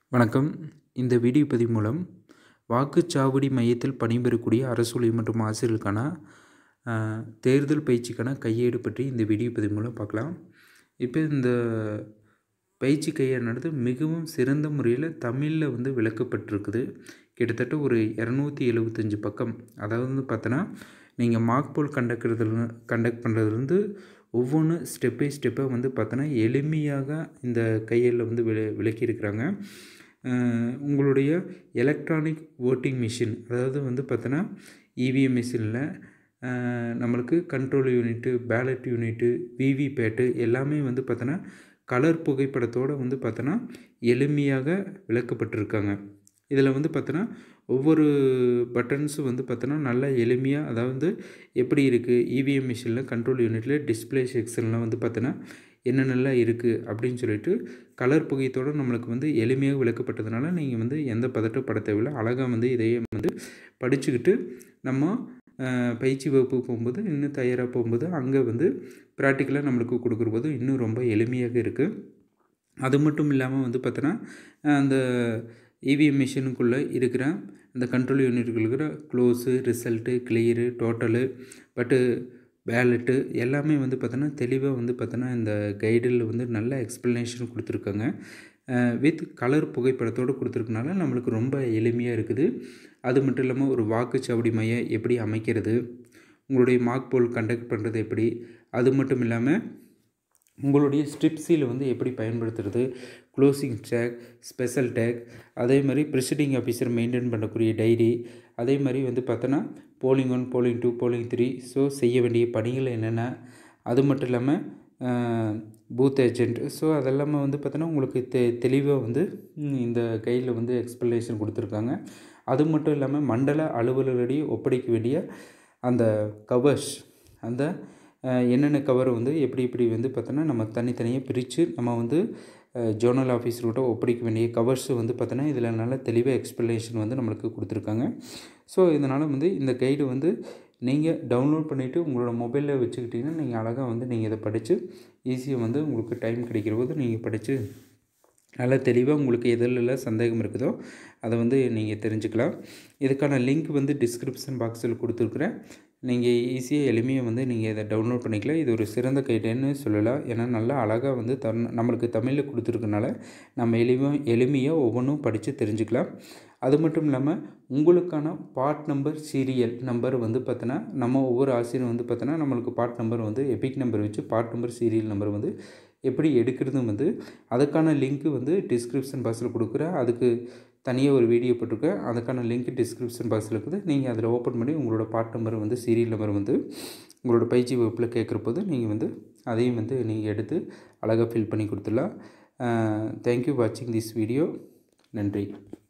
வணக்கம் இந்த வீடியோ பதிவு மூலம் வாக்குச்சாவடி மையத்தில் பணிபுரியக்கூடிய அரசு ஊழியர் மற்றும் ஆசிரியர்களுக்கான அஹ், தேர்தல் பயிற்சிக்கான கையேடு பற்றி இந்த வீடியோ பதிவு மூலம் பார்க்கலாம் இப்போ இந்த பயிற்சி கையேடானது மிகவும் சிறந்த முறையில் தமிழில் வந்து விளக்கப்பட்டிருக்குது கிட்டத்தட்ட ஒரு இரநூத்தி எழுபத்தஞ்சு பக்கம் அதாவது வந்து பார்த்தோன்னா நீங்கள் மார்க் போல் கண்டக்டுறதுல கண்டக்ட் பண்ணுறதுலேருந்து ஒவ்வொன்று ஸ்டெப் பை ஸ்டெப்பாக வந்து பார்த்தோன்னா எளிமையாக இந்த கையேடில் வந்து விள விளக்கியிருக்கிறாங்க அஹ் உங்களுடைய எலக்ட்ரானிக் ஓட்டிங் மிஷின் அதாவது வந்து பார்த்தோன்னா இவிஎம் மிஷினில் நம்மளுக்கு control unit ballot unit VVPAT எல்லாமே வந்து பார்த்தோன்னா கலர் புகைப்படத்தோடு வந்து பார்த்தோன்னா எளிமையாக விளக்கப்பட்டிருக்காங்க இதில் வந்து பார்த்தோன்னா ஒவ்வொரு பட்டன்ஸும் வந்து பார்த்தோன்னா நல்லா எளிமையாக அதாவது எப்படி இருக்குது இவிஎம் மிஷினில் கண்ட்ரோல் யூனிட்டில் டிஸ்பிளே செக்ஷன்லாம் வந்து பார்த்தோன்னா என்னென்னலாம் இருக்குது அப்படின்னு சொல்லிட்டு கலர் புகையத்தோடு நம்மளுக்கு வந்து எளிமையாக விளக்கப்பட்டதுனால நீங்கள் வந்து எந்த பதட்டப்பட தேவையில்லை அழகாக வந்து இதையே வந்து படிச்சுக்கிட்டு நம்ம அஹ், பயிற்சி வகுப்பு போகும்போது இன்னும் தயாராக போகும்போது அங்கே வந்து ப்ராக்டிக்கலாக நம்மளுக்கு கொடுக்குற போது இன்னும் ரொம்ப எளிமையாக இருக்குது அது மட்டும் இல்லாமல் வந்து பார்த்தோன்னா அந்த இவிஎம் மிஷினுக்குள்ளே இருக்கிற அந்த கண்ட்ரோல் யூனிட்டுக்கு இருக்கிற க்ளோஸு ரிசல்ட்டு கிளியரு டோட்டலு பட்டு பேலட்டு எல்லாமே வந்து பார்த்தோன்னா தெளிவாக வந்து பார்த்தோன்னா இந்த கைடில் வந்து நல்ல எக்ஸ்ப்ளனேஷன் கொடுத்துருக்காங்க வித் கலர் புகைப்படத்தோடு கொடுத்துருக்கனால நம்மளுக்கு ரொம்ப எளிமையாக இருக்குது அது மட்டும் இல்லாமல் ஒரு வாக்குச்சாவடி மையம் எப்படி அமைக்கிறது உங்களுடைய மார்க் போல் கண்டக்ட் பண்ணுறது எப்படி அது மட்டும் இல்லாமல் உங்களுடைய ஸ்ட்ரிப் சீல் வந்து எப்படி பயன்படுத்துறது க்ளோசிங் டேக் ஸ்பெஷல் டேக் அதே மாதிரி ப்ரிசிடிங் ஆஃபீஸர் மெயின்டைன் பண்ணக்கூடிய டைரி அதே மாதிரி வந்து பார்த்தோன்னா polling one polling two polling three so செய்ய வேண்டிய பணிகள் என்னென்ன அது மட்டும் இல்லாமல் பூத் ஏஜென்ட் ஸோ அதெல்லாமே வந்து பார்த்தோன்னா உங்களுக்கு தெ தெளிவாக வந்து ம், இந்த கையில் வந்து எக்ஸ்ப்ளனேஷன் கொடுத்துருக்காங்க அது மட்டும் இல்லாமல் மண்டல அலுவலர்களிடையே ஒப்படைக்க வேண்டிய அந்த கவர்ஸ் அந்த அஹ், என்னென்ன கவர் வந்து எப்படி எப்படி வந்து பார்த்தோன்னா நம்ம தனித்தனியாக பிரித்து நம்ம வந்து ஜோனல் ஆஃபீஸர்கிட்ட ஒப்படைக்க வேண்டிய கவர்ஸ் வந்து பார்த்தோன்னா இதில் நல்ல தெளிவாக எக்ஸ்ப்ளனேஷன் வந்து நம்மளுக்கு கொடுத்துருக்காங்க ஸோ இதனால் வந்து இந்த கைடு வந்து நீங்கள் டவுன்லோட் பண்ணிவிட்டு உங்களோட மொபைலில் வச்சுக்கிட்டிங்கன்னா நீங்கள் அழகாக வந்து நீங்கள் இதை படித்து ஈஸியாக வந்து உங்களுக்கு டைம் கிடைக்கிற போது நீங்கள் படித்து நல்லா தெளிவாக உங்களுக்கு எதிலெல்லாம் சந்தேகம் இருக்குதோ அதை வந்து நீங்கள் தெரிஞ்சுக்கலாம் இதுக்கான லிங்க் வந்து டிஸ்கிரிப்ஷன் பாக்ஸில் கொடுத்துருக்குறேன் நீங்கள் ஈஸியாக எளிமையாக வந்து நீங்கள் இதை டவுன்லோட் பண்ணிக்கலாம் இது ஒரு சிறந்த கைடுன்னு சொல்லலாம் ஏன்னா நல்லா அழகாக வந்து தன் நம்மளுக்கு தமிழில் கொடுத்துருக்கனால நம்ம எளிமையாக எளிமையாக ஒவ்வொன்றும் படித்து தெரிஞ்சுக்கலாம் அது மட்டும் இல்லாமல் உங்களுக்கான பார்ட் நம்பர் சீரியல் நம்பர் வந்து பார்த்தோன்னா நம்ம ஒவ்வொரு ஆசிரியரும் வந்து பார்த்தோன்னா நம்மளுக்கு பார்ட் நம்பர் வந்து எபிக் நம்பர் வச்சு பார்ட் நம்பர் சீரியல் நம்பர் வந்து எப்படி எடுக்கிறதும் வந்து அதுக்கான லிங்க்கு வந்து டிஸ்கிரிப்ஷன் பாக்ஸில் கொடுக்குறேன் அதுக்கு தனியாக ஒரு வீடியோ போட்டிருக்கேன் அதுக்கான லிங்க் டிஸ்கிரிப்ஷன் பாக்ஸில் இருக்குது நீங்கள் அதில் ஓப்பன் பண்ணி உங்களோட பார்ட் நம்பர் வந்து சீரியல் நம்பர் வந்து உங்களோட பயிற்சி வகுப்பில் கேட்குற போது நீங்கள் வந்து அதையும் வந்து நீங்கள் எடுத்து அழகாக ஃபில் பண்ணி கொடுத்துடலாம் தேங்க்யூ வாட்சிங் திஸ் வீடியோ நன்றி